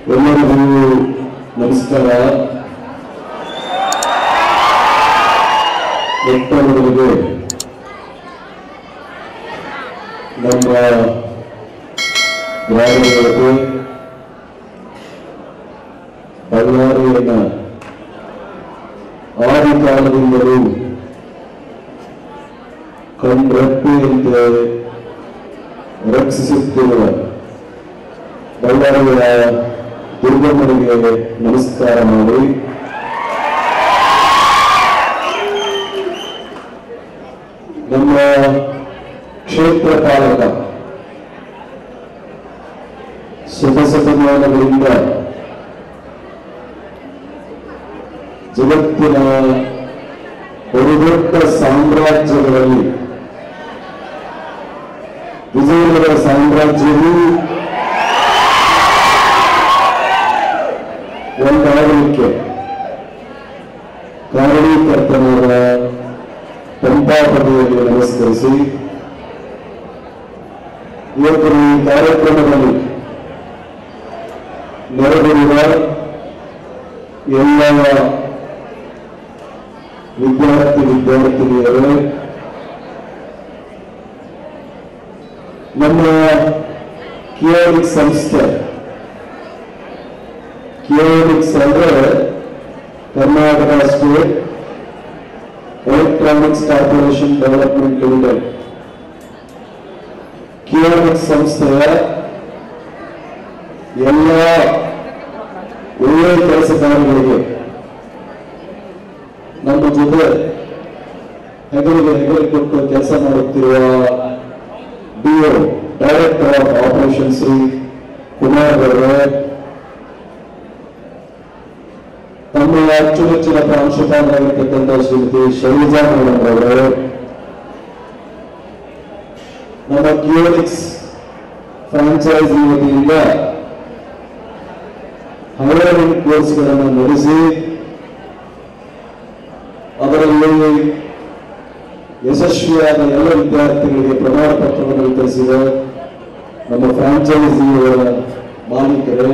ಎಲ್ಲರಿಗೂ ನಮಸ್ಕಾರ ಮೊಟ್ಟಮೊದಲಿಗೆ ನಮ್ಮ ಗ್ರಾಮಗಳಿಗೆ ಬಳ್ಳಾರಿಯನ್ನ ಆದಿ ಕಾಲದಿಂದಲೂ ಕಣ್ರೆಪ್ಪೆಯಂತೆ ರಕ್ಷಿಸುತ್ತಿರುವ ಬಳ್ಳಾರಿಯ ದುರ್ಗಮ್ಮನಿಗೆ ನಮಸ್ಕಾರ ಮಾಡಿ ನಮ್ಮ ಕ್ಷೇತ್ರ ಪಾಲಕ ಶತಶತಮಾನಗಳಿಂದ ಜಗತ್ತಿನ ಬಹುದೊಡ್ಡ ಸಾಮ್ರಾಜ್ಯಗಳಲ್ಲಿ ವಿಜಯನಗರ ಸಾಮ್ರಾಜ್ಯವು ಒಂದಾಗಲಿಕ್ಕೆ ಕಾರಣೀಕರ್ತನಾದ ಪಂಪಾಪದಿಯಲ್ಲಿ ನಮಸ್ಕರಿಸಿ ಇವತ್ತು ಈ ಕಾರ್ಯಕ್ರಮದಲ್ಲಿ ನೆರವೇರುವ ಎಲ್ಲ ವಿದ್ಯಾರ್ಥಿ ವಿದ್ಯಾರ್ಥಿನಿಯರೇ ನಮ್ಮ ಕಿಯೋನಿಕ್ ಸಂಸ್ಥೆ ಕಿಯೋನಿಕ್ಸ್ ಅಂದ್ರೆ Karnataka state electronics corporation development limited Keonics ಸಂಸ್ಥೆಯ ಎಲ್ಲ ಒಳ್ಳೆಯ ಕೆಲಸಗಾರರಿಗೆ ನಮ್ಮ ಜೊತೆ ಹೆಗಲಿಗೆ ಹೆಗಲು ಕೊಟ್ಟು ಕೆಲಸ ಮಾಡುತ್ತಿರುವ DO director of operation Shri Kumar ಅವರೇ ತಮ್ಮ ಅಚ್ಚುಮೆಚ್ಚಿನ ಪ್ರಾಂಶುಪಾಲರಾಗಿರ್ತಕ್ಕಂಥ ಶ್ರೀಮತಿ ಶೈಲಜಾ ಮೇಡಮ್ ಅವರೇ ನಮ್ಮ ಕ್ಯೂನಿಕ್ಸ್ ಫ್ರಾಂಚೈಸಿ ವತಿಯಿಂದ ಹೈಯರಿಂಗ್ ಕೋರ್ಸ್ಗಳನ್ನು ನಡೆಸಿ ಅದರಲ್ಲಿ ಯಶಸ್ವಿಯಾದ ಎಲ್ಲ ವಿದ್ಯಾರ್ಥಿಗಳಿಗೆ ಪ್ರಮಾಣ ಪತ್ರವನ್ನು ವಿತರಿಸಿದ ನಮ್ಮ ಫ್ರಾಂಚೈಸಿಯವರ ಮಾಲೀಕರೇ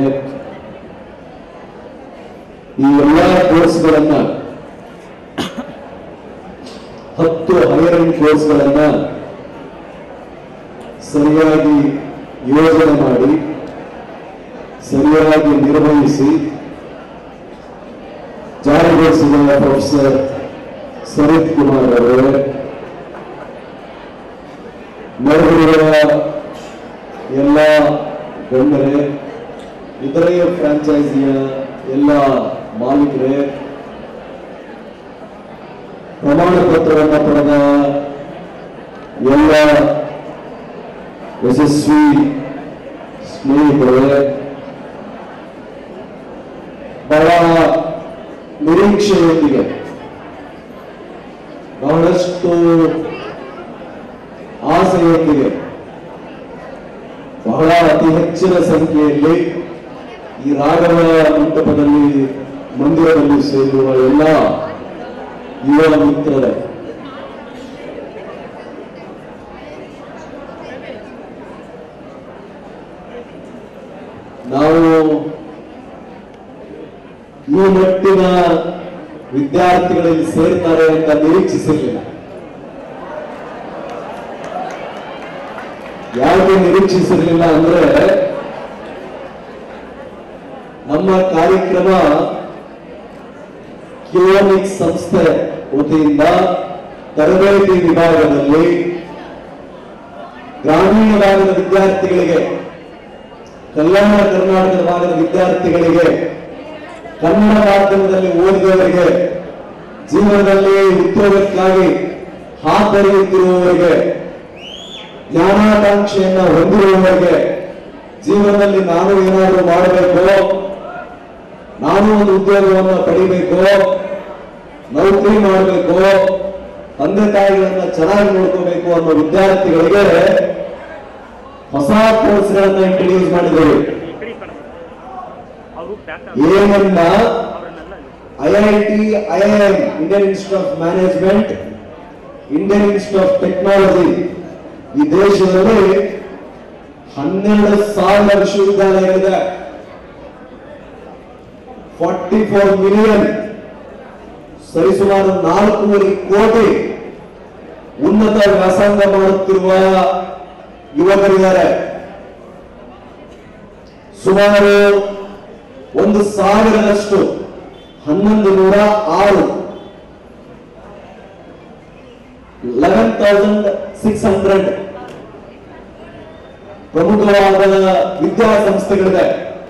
ಈ ಎಲ್ಲ ಕೋರ್ಸ್ಗಳನ್ನ ಹತ್ತು ಹೈಯರಿಂಗ್ ಕೋರ್ಸ್ಗಳನ್ನ ಸರಿಯಾಗಿ ಯೋಜನೆ ಮಾಡಿ ಸರಿಯಾಗಿ ನಿರ್ವಹಿಸಿ ಜಾರಿಗೊಳಿಸಿದ ಪ್ರೊಫೆಸರ್ ಸರಿತ್ ಕುಮಾರ್ ಅವರೇ ನಡೆದಿರುವ ಎಲ್ಲ ಗಣ್ಯರೇ ಇತರೆ ಫ್ರಾಂಚೈಸಿಯ ಎಲ್ಲ ಮಾಲೀಕರೇ ಪ್ರಮಾಣ ಪತ್ರವನ್ನು ಪಡೆದ ಎಲ್ಲ ಯಶಸ್ವಿ ಸ್ನೇಹಿತರೇ ಬಹಳ ನಿರೀಕ್ಷೆಯೊಂದಿಗೆ ಬಹಳಷ್ಟು ಆಸೆಯೊಂದಿಗೆ ಬಹಳ ಅತಿ ಹೆಚ್ಚಿನ ಸಂಖ್ಯೆಯಲ್ಲಿ ಈ ರಾಘವ ಮಂಟಪದಲ್ಲಿ ಮಂದಿರದಲ್ಲಿ ಸೇರುವ ಎಲ್ಲ ಯುವ ಮಿತ್ರರೇ ನಾವು ಈ ಮಟ್ಟಿನ ವಿದ್ಯಾರ್ಥಿಗಳಲ್ಲಿ ಸೇರ್ತಾರೆ ಅಂತ ನಿರೀಕ್ಷಿಸಿರಲಿಲ್ಲ ಯಾಕೆ ನಿರೀಕ್ಷಿಸಿರಲಿಲ್ಲ ಅಂದ್ರೆ ನಮ್ಮ ಕಾರ್ಯಕ್ರಮ ಕ್ಯೂನಿಕ್ಸ್ ಸಂಸ್ಥೆ ವತಿಯಿಂದ ತರಬೇತಿ ವಿಭಾಗದಲ್ಲಿ ಗ್ರಾಮೀಣ ಭಾಗದ ವಿದ್ಯಾರ್ಥಿಗಳಿಗೆ ಕಲ್ಯಾಣ ಕರ್ನಾಟಕದ ಭಾಗದ ವಿದ್ಯಾರ್ಥಿಗಳಿಗೆ ಕನ್ನಡ ಮಾಧ್ಯಮದಲ್ಲಿ ಓದಿದವರಿಗೆ ಜೀವನದಲ್ಲಿ ಉದ್ಯೋಗಕ್ಕಾಗಿ ಹಾತೊರೆಯುತ್ತಿರುವವರಿಗೆ ಜ್ಞಾನಾಕಾಂಕ್ಷೆಯನ್ನ ಹೊಂದಿರುವವರಿಗೆ ಜೀವನದಲ್ಲಿ ನಾನು ಏನಾದರೂ ಮಾಡಬೇಕು ನಾನು ಒಂದು ಉದ್ಯೋಗವನ್ನು ಪಡಿಬೇಕು ನೌಕರಿ ಮಾಡಬೇಕು ತಂದೆ ತಾಯಿಗಳನ್ನ ಚೆನ್ನಾಗಿ ನೋಡ್ಕೋಬೇಕು ಅನ್ನೋ ವಿದ್ಯಾರ್ಥಿಗಳಿಗೆ ಹೊಸ ಕೋರ್ಸ್ಗಳನ್ನ ಇಂಟ್ರಡ್ಯೂಸ್ ಮಾಡಿದ್ದೇವೆ ಅವರು ಬ್ಯಾಕ್ ಏನನ್ನ ಅವರನ್ನೆಲ್ಲ IIT IIM Indian institute of management Indian institute of technology ಈ ದೇಶದಲ್ಲಿ ಹನ್ನೆರಡು ಸಾವಿರ ವಿಶ್ವವಿದ್ಯಾಲಯಗಳಿದೆ ಫಾರ್ಟಿ ಫೋರ್ ಮಿಲಿಯನ್ ಸರಿಸುಮಾರು ನಾಲ್ಕೂವರೆ ಕೋಟಿ ಉನ್ನತ ವ್ಯಾಸಂಗ ಮಾಡುತ್ತಿರುವ ಯುವಕರಿದ್ದಾರೆ ಸುಮಾರು ಒಂದು ಸಾವಿರದಷ್ಟು ಹನ್ನೊಂದು ನೂರ ಆರು ಲೆವೆನ್ ತೌಸಂಡ್ ಸಿಕ್ಸ್ ಹಂಡ್ರೆಡ್ ಪ್ರಮುಖವಾದ ವಿದ್ಯಾಸಂಸ್ಥೆಗಳಿದೆ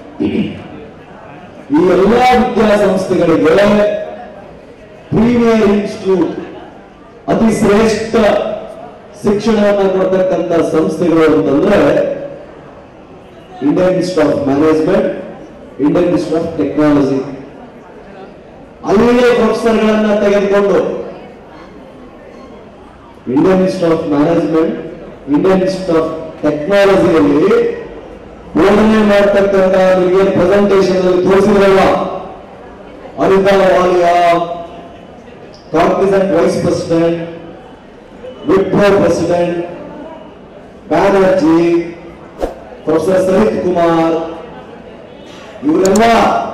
ಈ ಎಲ್ಲಾ ವಿದ್ಯಾಸಂಸ್ಥೆಗಳಿಗೆ ಪ್ರೀಮಿಯರ್ ಇನ್ಸ್ಟಿಟ್ಯೂಟ್ ಅತಿ ಶ್ರೇಷ್ಠ ಶಿಕ್ಷಣವನ್ನು ಕೊಡ್ತಕ್ಕಂಥ ಸಂಸ್ಥೆಗಳು ಅಂತಂದ್ರೆ Indian institute of management Indian institute of technology ಅಲ್ಲಿಯೇ ಪ್ರೊಫೆಸರ್ಗಳನ್ನ ತೆಗೆದುಕೊಂಡು Indian institute of management Indian institute of ಟೆಕ್ನಾಲಜಿಯಲ್ಲಿ ಬೋಧನೆ ಮಾಡ್ತಕ್ಕಂಥ ನಿಮಗೆ ಪ್ರೆಸೆಂಟೇಷನ್ ಅಲ್ಲಿ ತೋರಿಸಿದ್ರಲ್ಲ Anita Walia Congress vice president Wipro president Banerjee professor Sarith Kumar ಇವರೆಲ್ಲ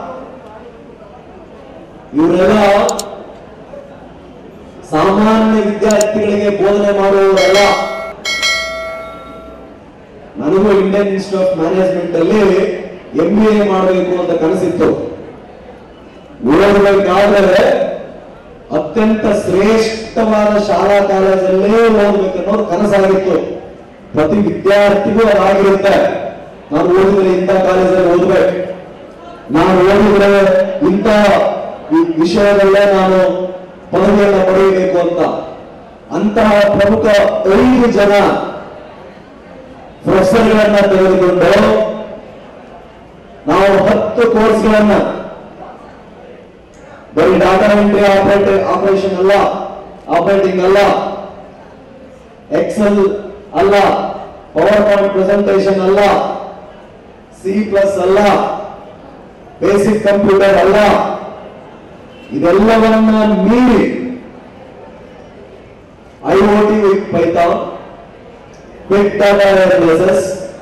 ಇವರೆಲ್ಲ ಸಾಮಾನ್ಯ ವಿದ್ಯಾರ್ಥಿಗಳಿಗೆ ಬೋಧನೆ ಮಾಡುವವರಲ್ಲ ನನಗೂ ಇಂಡಿಯನ್ ಇನ್ಸ್ಟಿಟ್ಯೂಟ್ ಆಫ್ ಮ್ಯಾನೇಜ್ಮೆಂಟ್ ಅಲ್ಲಿ ಎಂ ಬಿ ಎ ಮಾಡಬೇಕು ಅಂತ ಕನಸಿತ್ತು ಓದಬೇಕಾದ್ರೆ ಅತ್ಯಂತ ಶ್ರೇಷ್ಠವಾದ ಶಾಲಾ ಕಾಲೇಜಲ್ಲೇ ಓದಬೇಕನ್ನೋದು ಕನಸಾಗಿತ್ತು ಪ್ರತಿ ವಿದ್ಯಾರ್ಥಿಗೂ ಅದಾಗಿರುತ್ತೆ ನಾನು ಓದಿದ್ರೆ ಇಂಥ ಕಾಲೇಜಲ್ಲಿ ಓದ್ಬೇಕು ನಾನು ಓದಿದ್ರೆ ಇಂಥ ವಿ- ವಿಷಯದಲ್ಲೇ ನಾನು ಪದವಿಯನ್ನು ಪಡೆಯಬೇಕು ಅಂತ ಅಂತಹ ಪ್ರಮುಖ ಐದು ಜನ ಪ್ರೊಫೆಸರ್ಗಳನ್ನ ತೆಗೆದುಕೊಂಡು ನಾವು ಹತ್ತು ಕೋರ್ಸ್ಗಳನ್ನ ಬರೀ ಡಾಟಾ ಎಂಟ್ರಿ ಆಪರೇಟ್ ಆಪರೇಷನ್ ಅಲ್ಲ ಆಪರೇಟಿಂಗ್ ಅಲ್ಲ ಎಕ್ಸೆಲ್ ಅಲ್ಲ ಪವರ್ ಪಾಯಿಂಟ್ ಪ್ರೆಸೆಂಟೇಷನ್ ಅಲ್ಲ ಸಿ ಪ್ಲಸ್ ಅಲ್ಲ ಬೇಸಿಕ್ ಕಂಪ್ಯೂಟರ್ ಅಲ್ಲ ಇದೆಲ್ಲವನ್ನ ಮೀರಿ IOT with Python big data analysis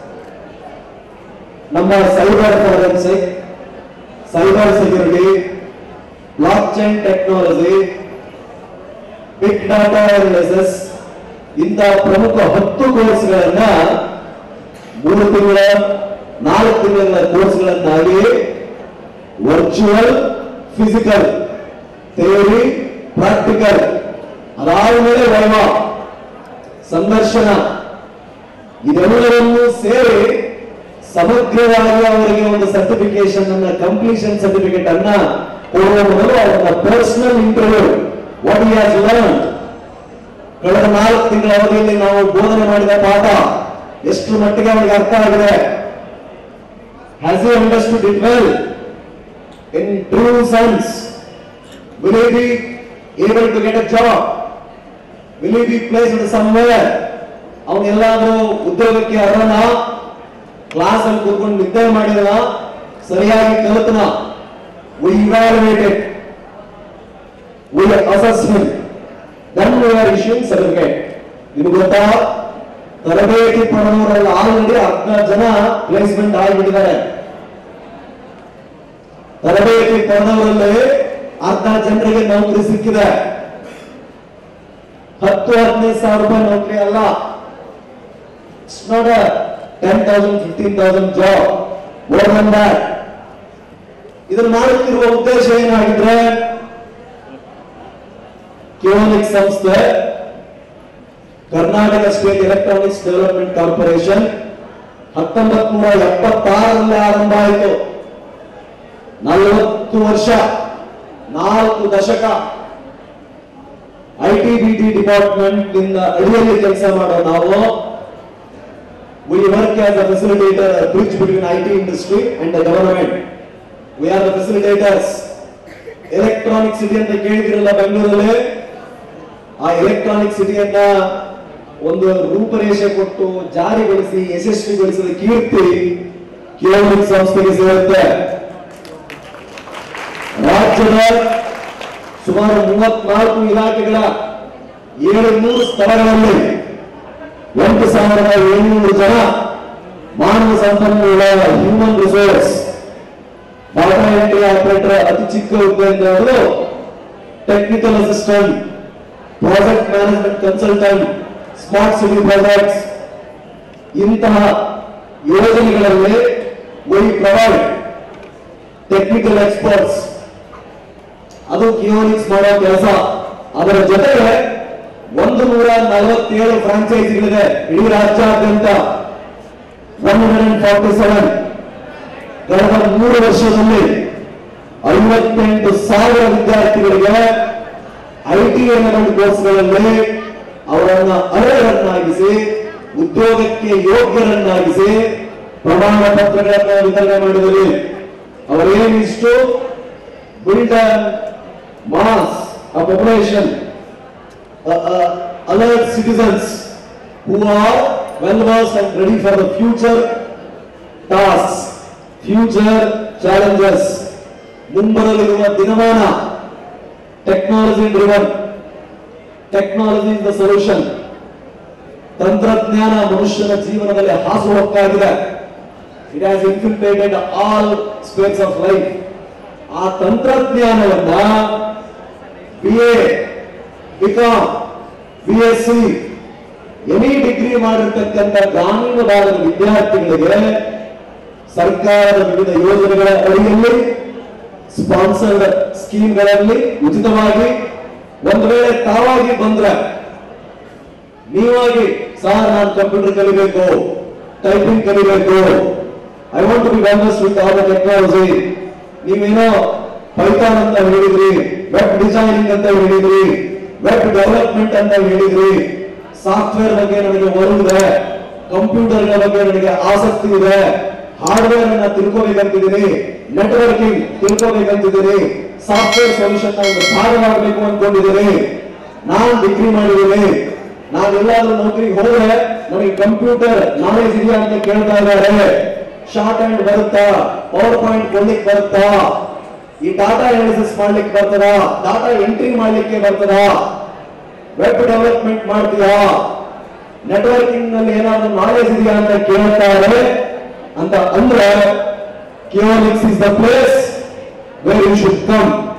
ನಮ್ಮ cyber forensic cyber security block chain technology big data analysis ಇಂತಹ ಪ್ರಮುಖ ಹತ್ತು ಕೋರ್ಸ್ಗಳನ್ನ ಮೂರು ತಿಂಗಳ ನಾಲ್ಕು ತಿಂಗಳ ಕೋರ್ಸ್ಗಳನ್ನಾಗಿ ವರ್ಚುವಲ್ ಫಿಸಿಕಲ್ ಥಿಯರಿ ಪ್ರಾಕ್ಟಿಕಲ್ ಅದಾದ್ಮೇಲೆ ವೈವಾ ಸಂದರ್ಶನ ಇದೆಲ್ಲವನ್ನೂ ಸೇರಿ ಸಮಗ್ರವಾಗಿ ಅವರಿಗೆ ಒಂದು ಸರ್ಟಿಫಿಕೇಶನ್ ಅನ್ನ ಕಂಪ್ಲೀಷನ್ ಸರ್ಟಿಫಿಕೇಟ್ ಅನ್ನ ಕೊಡುವ ಮೊದಲು ಅವರ personal interview what he has learn ಕಳೆದ ನಾಲ್ಕು ತಿಂಗಳ ಅವಧಿಯಲ್ಲಿ ನಾವು ಬೋಧನೆ ಮಾಡಿದ ಪಾಠ ಎಷ್ಟು ಮಟ್ಟಿಗೆ ಅವರಿಗೆ ಅರ್ಥ ಆಗಿದೆ has you understood it well in true sense will you be able to get a job will you be placed somewhere ಅವನೆಲ್ಲಾದ್ರೂ ಉದ್ಯೋಗಕ್ಕೆ ಅರ್ಹನ ಕ್ಲಾಸ್ ಅಲ್ಲಿ ಕೂತ್ಕೊಂಡು ನಿದ್ದೆ ಮಾಡಿದ ಸರಿಯಾಗಿ ಕಲಿತನ we evaluated we assess him then we are issuing certificate ನಿಮ್ಗೆ ಗೊತ್ತಾ ತರಬೇತಿ ಪಡೆದವರೆಲ್ಲ ಆಲ್ರೆಡಿ ಅರ್ಧ ಜನ ಪ್ಲೇಸ್ಮೆಂಟ್ ಆಗಿಬಿಟ್ಟಿದ್ದಾರೆ ತರಬೇತಿ ಪಡೆದವರಲ್ಲಿ ಅರ್ಧ ಜನರಿಗೆ ನೌಕರಿ ಸಿಕ್ಕಿದೆ ಹತ್ತು ಹದಿನೈದು ಸಾವಿರ ರೂಪಾಯಿ ನೌಕರಿ ಅಲ್ಲ it's not a ten thousand fifteen thousand job more than that ಇದನ್ನು ಮಾಡುತ್ತಿರುವ ಉದ್ದೇಶ ಏನಾಗಿದ್ರೆ ಕ್ಯೋನಿಕ್ ಸಂಸ್ಥೆ Karnataka state electronics development corporation ಹತ್ತೊಂಬತ್ ನೂರ ಎಪ್ಪತ್ತಾರರಲ್ಲಿ ಆರಂಭ ಆಯಿತು ನಲವತ್ತು ವರ್ಷ ನಾಲ್ಕು ದಶಕ I T B T department ನಿಂದ ಅಡಿಯಲ್ಲಿ ಕೆಲಸ ಮಾಡೋ ನಾವು we work as a facilitator bridge between I T industry and the government we are the facilitators Electronic City ಅಂತ ಕೇಳಿದಿರಲ್ಲ ಬೆಂಗಳೂರಲ್ಲಿ ಆ ಎಲೆಕ್ಟ್ರಾನಿಕ್ ಸಿಟಿಯನ್ನ ಒಂದು ರೂಪರೇಷೆ ಕೊಟ್ಟು ಜಾರಿಗೊಳಿಸಿ ಯಶಸ್ವಿಗೊಳಿಸಿದ ಕೀರ್ತಿ ಕಿಯೋನಿಕ್ ಸಂಸ್ಥೆಗೆ ಸೇರುತ್ತೆ ರಾಜ್ಯದ ಸುಮಾರು ಮೂವತ್ನಾಲ್ಕು ಇಲಾಖೆಗಳ ಏಳು ಮೂರು ಸ್ಥಳಗಳಲ್ಲಿ ಎಂಟು ಸಾವಿರದ ಏಳ್ನೂರು ಜನ ಮಾನವ ಸಂಪನ್ಮೂಲ human resource data India operator ಅತಿ ಚಿಕ್ಕ ಹುದ್ದೆ ಅಂತ ಹೇಳಿದ್ರು technical assistant project management consultant smart city projects ಇಂತಹ ಯೋಜನೆಗಳಲ್ಲಿ ವೈ ಪ್ರೊವೈಡ್ ಟೆಕ್ನಿಕಲ್ ಎಕ್ಸ್ಪರ್ಟ್ಸ್ ಅದು ಕಿಯೋನಿಕ್ಸ್ ಮಾಡೋ ಕೆಲಸ ಅದರ ಜೊತೆಗೆ ಒಂದು ನೂರ ನಲವತ್ತೇಳು ಫ್ರಾಂಚೈಸಿಗಳಿದೆ ಇಡೀ ರಾಜ್ಯಾದ್ಯಂತ one hundred and forty seven ಕಳೆದ ಮೂರು ವರ್ಷದಲ್ಲಿ ಐವತ್ತೆಂಟು ಸಾವಿರ ವಿದ್ಯಾರ್ಥಿಗಳಿಗೆ ಐ ಟಿ ಎನ್ಎಲ್ ಕೋರ್ಸ್ಗಳಲ್ಲಿ ಅವರನ್ನ ಅರ್ಹರನ್ನಾಗಿಸಿ ಉದ್ಯೋಗಕ್ಕೆ ಯೋಗ್ಯರನ್ನಾಗಿಸಿ ಪ್ರಮಾಣ ಪತ್ರಗಳನ್ನ ವಿತರಣೆ ಮಾಡಿದರು ಅವರೇನಿಷ್ಟು build a mass, a population, uh, uh, alert citizens who are well versed and ready for the future tasks, future challenges. ಮುಂಬರಲಿರುವ ದಿನಮಾನ technology driven technology is the solution ತಂತ್ರಜ್ಞಾನ ಮನುಷ್ಯನ ಜೀವನದಲ್ಲಿ ಹಾಸುಹೊಕ್ಕಾಗಿದೆ it has infiltrated all space of life ಆ ತಂತ್ರಜ್ಞಾನವನ್ನ B A BCom B S C any degree ಮಾಡಿರ್ತಕ್ಕಂಥ ಗ್ರಾಮೀಣ ಭಾಗದ ವಿದ್ಯಾರ್ಥಿಗಳಿಗೆ ಸರ್ಕಾರದ ವಿವಿಧ ಯೋಜನೆಗಳ ಅಡಿಯಲ್ಲಿ ಸ್ಪಾನ್ಸರ್ಡ್ ಸ್ಕೀಮ್ಗಳಲ್ಲಿ ಉಚಿತವಾಗಿ ಒಂದು ವೇಳೆ ತಾವಾಗಿ ಬಂದ್ರೆ ನೀವಾಗಿ ಸರ್ ನಾನು ಕಂಪ್ಯೂಟರ್ ಕಲಿಬೇಕು ಟೈಪಿಂಗ್ ಕಲಿಬೇಕು I want to be wellness with all the technology ನೀವೇನೋ ಪೈಥಾನ್ ಅಂತ ಹೇಳಿದ್ರಿ ವೆಬ್ ಡಿಸೈನಿಂಗ್ ಅಂತ ಹೇಳಿದ್ರಿ ವೆಬ್ ಡೆವಲಪ್ಮೆಂಟ್ ಅಂತ ಹೇಳಿದ್ರಿ ಸಾಫ್ಟ್ವೇರ್ ಬಗ್ಗೆ ನನಗೆ ಒಲವಿದೆ ಕಂಪ್ಯೂಟರ್ ಬಗ್ಗೆ ನನಗೆ ಆಸಕ್ತಿ ಇದೆ ಹಾರ್ಡ್ವೇರ್ ಅನ್ನ ತಿಳ್ಕೋಬೇಕಂತಿದ್ದೀನಿ ನೆಟ್ವರ್ಕಿಂಗ್ ತಿಳ್ಕೋಬೇಕಂತಿದ್ದೀನಿ ಸಾಫ್ಟ್ವೇರ್ ಸೊಲ್ಯೂಷನ್ ಒಂದು ಭಾಗವಾಗಬೇಕು ಅನ್ಕೊಂಡಿದ್ದೀನಿ ನಾನು ಡಿಗ್ರಿ ಮಾಡಿದ್ದೀನಿ ನಾನು ಎಲ್ಲಾದ್ರೂ ನೌಕರಿಗೆ ಹೋದ್ರೆ ನನಗೆ ಕಂಪ್ಯೂಟರ್ ನಾಲೆಜ್ ಇದೆಯಾ ಅಂತ ಕೇಳ್ತಾ ಇದ್ದಾರೆ ಶಾರ್ಟ್ ಹ್ಯಾಂಡ್ ಬರುತ್ತಾ ಪವರ್ ಪಾಯಿಂಟ್ ಕೊಡ್ಲಿಕ್ಕೆ ಬರುತ್ತಾ ಈ ಡಾಟಾ ಅನಾಲಿಸಿಸ್ ಮಾಡ್ಲಿಕ್ಕೆ ಬರ್ತದಾ ಡಾಟಾ ಎಂಟ್ರಿ ಮಾಡ್ಲಿಕ್ಕೆ ಬರ್ತದಾ ವೆಬ್ ಡೆವಲಪ್ಮೆಂಟ್ ಮಾಡ್ತೀಯಾ ನೆಟ್ವರ್ಕಿಂಗ್ ನಲ್ಲಿ ಏನಾದ್ರೂ ನಾಲೆಜ್ ಇದೆಯಾ ಅಂತ ಕೇಳ್ತಾರೆ ಅಂತ ಅಂದ್ರೆ Keonics is the place where you should come